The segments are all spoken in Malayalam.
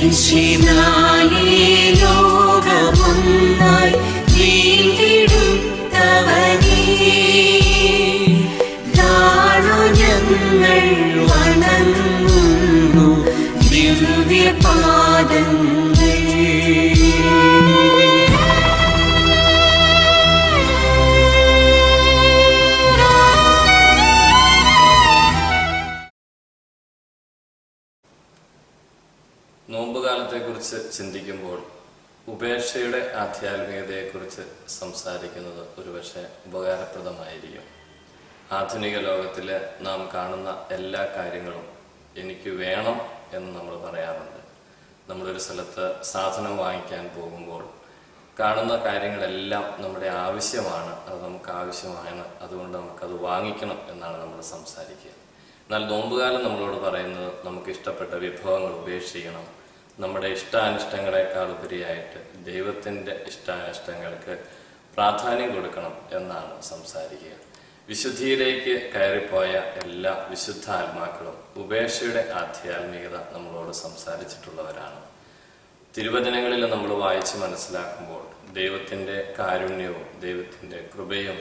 കുരിശിനാലേ ലോകമൊന്നായി വീണ്ടെടുത്തവനേ താഴു ഞങ്ങൾ വണങ്ങുന്നു ദിവ്യപാദങ്ങൾ നോമ്പുകാലത്തെക്കുറിച്ച് ചിന്തിക്കുമ്പോൾ ഉപേക്ഷയുടെ ആധ്യാത്മികതയെക്കുറിച്ച് സംസാരിക്കുന്നത് ഒരുപക്ഷെ ഉപകാരപ്രദമായിരിക്കും ആധുനിക ലോകത്തിൽ നാം കാണുന്ന എല്ലാ കാര്യങ്ങളും എനിക്ക് വേണം എന്ന് നമ്മൾ പറയാറുണ്ട് നമ്മളൊരു സ്ഥലത്ത് സാധനം വാങ്ങിക്കാൻ പോകുമ്പോൾ കാണുന്ന കാര്യങ്ങളെല്ലാം നമ്മുടെ ആവശ്യമാണ് അത് നമുക്ക് ആവശ്യമാണ് അതുകൊണ്ട് നമുക്കത് വാങ്ങിക്കണം എന്നാണ് നമ്മൾ സംസാരിക്കുക എന്നാൽ നോമ്പുകാലം നമ്മളോട് പറയുന്നത് നമുക്ക് ഇഷ്ടപ്പെട്ട വിഭവങ്ങൾ ഉപേക്ഷിക്കണം നമ്മുടെ ഇഷ്ടാനിഷ്ടങ്ങളെക്കാൾ ഉപരിയായിട്ട് ദൈവത്തിൻ്റെ ഇഷ്ടാനിഷ്ടങ്ങൾക്ക് പ്രാധാന്യം കൊടുക്കണം എന്നാണ് സംസാരിക്കുക വിശുദ്ധിയിലേക്ക് കയറിപ്പോയ എല്ലാ വിശുദ്ധ ആത്മാക്കളും ഉപേക്ഷയുടെ ആധ്യാത്മികത നമ്മളോട് സംസാരിച്ചിട്ടുള്ളവരാണ് തിരുവചനങ്ങളിൽ നമ്മൾ വായിച്ച് മനസ്സിലാക്കുമ്പോൾ ദൈവത്തിൻ്റെ കാരുണ്യവും ദൈവത്തിൻ്റെ കൃപയും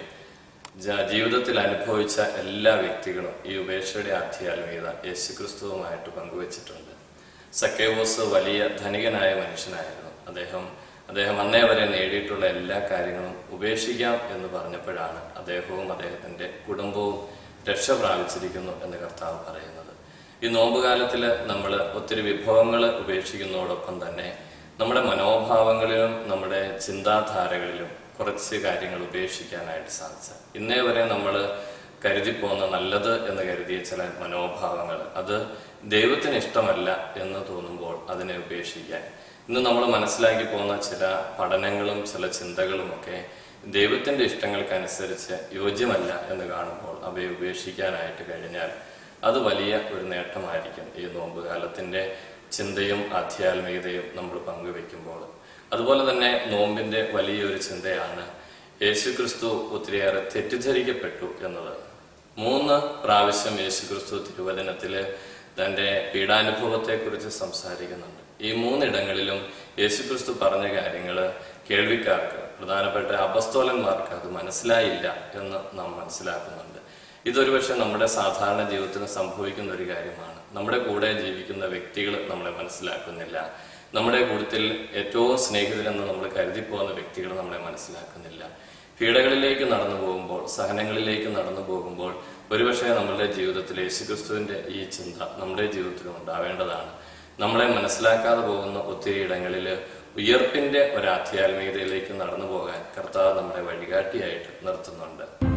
ജ- ജീവിതത്തിൽ അനുഭവിച്ച എല്ലാ വ്യക്തികളും ഈ ഉപേക്ഷയുടെ ആധ്യാത്മികത യേശുക്രിസ്തുവുമായിട്ട് പങ്കുവച്ചിട്ടുണ്ട് സക്കേവോസ് വലിയ ധനികനായ മനുഷ്യനായിരുന്നു അദ്ദേഹം അദ്ദേഹം അന്നേ വരെ നേടിയിട്ടുള്ള എല്ലാ കാര്യങ്ങളും ഉപേക്ഷിക്കാം എന്ന് പറഞ്ഞപ്പോഴാണ് അദ്ദേഹവും അദ്ദേഹത്തിന്റെ കുടുംബവും രക്ഷ പ്രാപിച്ചിരിക്കുന്നു എന്ന് കർത്താവ് പറയുന്നത് ഈ നോമ്പുകാലത്തിൽ നമ്മൾ ഒത്തിരി വിഭവങ്ങൾ ഉപേക്ഷിക്കുന്നതോടൊപ്പം തന്നെ നമ്മുടെ മനോഭാവങ്ങളിലും നമ്മുടെ ചിന്താധാരകളിലും കുറച്ച് കാര്യങ്ങൾ ഉപേക്ഷിക്കാനായിട്ട് സാധിച്ച ഇന്നേ വരെ നമ്മൾ കരുതിപ്പോന്ന നല്ലത് എന്ന് കരുതിയ ചില മനോഭാവങ്ങൾ അത് ദൈവത്തിന് ഇഷ്ടമല്ല എന്ന് തോന്നുമ്പോൾ അതിനെ ഉപേക്ഷിക്കാൻ ഇന്ന് നമ്മൾ മനസ്സിലാക്കി പോകുന്ന ചില പഠനങ്ങളും ചില ചിന്തകളും ഒക്കെ ദൈവത്തിന്റെ ഇഷ്ടങ്ങൾക്കനുസരിച്ച് യോജ്യമല്ല എന്ന് കാണുമ്പോൾ അവയെ ഉപേക്ഷിക്കാനായിട്ട് കഴിഞ്ഞാൽ അത് വലിയ ഒരു നേട്ടമായിരിക്കും ഈ നോമ്പുകാലത്തിന്റെ ചിന്തയും ആധ്യാത്മികതയും നമ്മൾ പങ്കുവെക്കുമ്പോൾ അതുപോലെ തന്നെ നോമ്പിന്റെ വലിയൊരു ചിന്തയാണ് യേശുക്രിസ്തു ഒത്തിരിയേറെ തെറ്റിദ്ധരിക്കപ്പെട്ടു എന്നത് മൂന്ന് പ്രാവശ്യം യേശുക്രിസ്തു തിരുവചനത്തില് തന്റെ പീഡാനുഭവത്തെക്കുറിച്ച് സംസാരിക്കുന്നുണ്ട് ഈ മൂന്നിടങ്ങളിലും യേശുക്രിസ്തു പറഞ്ഞ കാര്യങ്ങള് കേൾവിക്കാർക്ക് പ്രധാനപ്പെട്ട അപസ്തോലന്മാർക്ക് അത് മനസ്സിലായില്ല എന്ന് നാം മനസ്സിലാക്കുന്നുണ്ട് ഇതൊരു പക്ഷെ നമ്മുടെ സാധാരണ ജീവിതത്തിൽ സംഭവിക്കുന്ന ഒരു കാര്യമാണ് നമ്മുടെ കൂടെ ജീവിക്കുന്ന വ്യക്തികൾ നമ്മളെ മനസ്സിലാക്കുന്നില്ല നമ്മുടെ കൂട്ടത്തിൽ ഏറ്റവും സ്നേഹിതരെന്ന് നമ്മൾ കരുതിപ്പോകുന്ന വ്യക്തികൾ നമ്മളെ മനസ്സിലാക്കുന്നില്ല പീഡകളിലേക്ക് നടന്നു പോകുമ്പോൾ സഹനങ്ങളിലേക്ക് നടന്നു പോകുമ്പോൾ ഒരുപക്ഷെ നമ്മളുടെ ജീവിതത്തിൽ യേശുക്രിസ്തുവിന്റെ ഈ ചിന്ത നമ്മുടെ ജീവിതത്തിലും ഉണ്ടാവേണ്ടതാണ് നമ്മളെ മനസ്സിലാക്കാതെ പോകുന്ന ഒത്തിരി ഇടങ്ങളിൽ ഉയർപ്പിന്റെ ഒരു ആധ്യാത്മികതയിലേക്ക് നടന്നു പോകാൻ കർത്താവ് നമ്മളെ വഴികാട്ടിയായിട്ട് നിർത്തുന്നുണ്ട്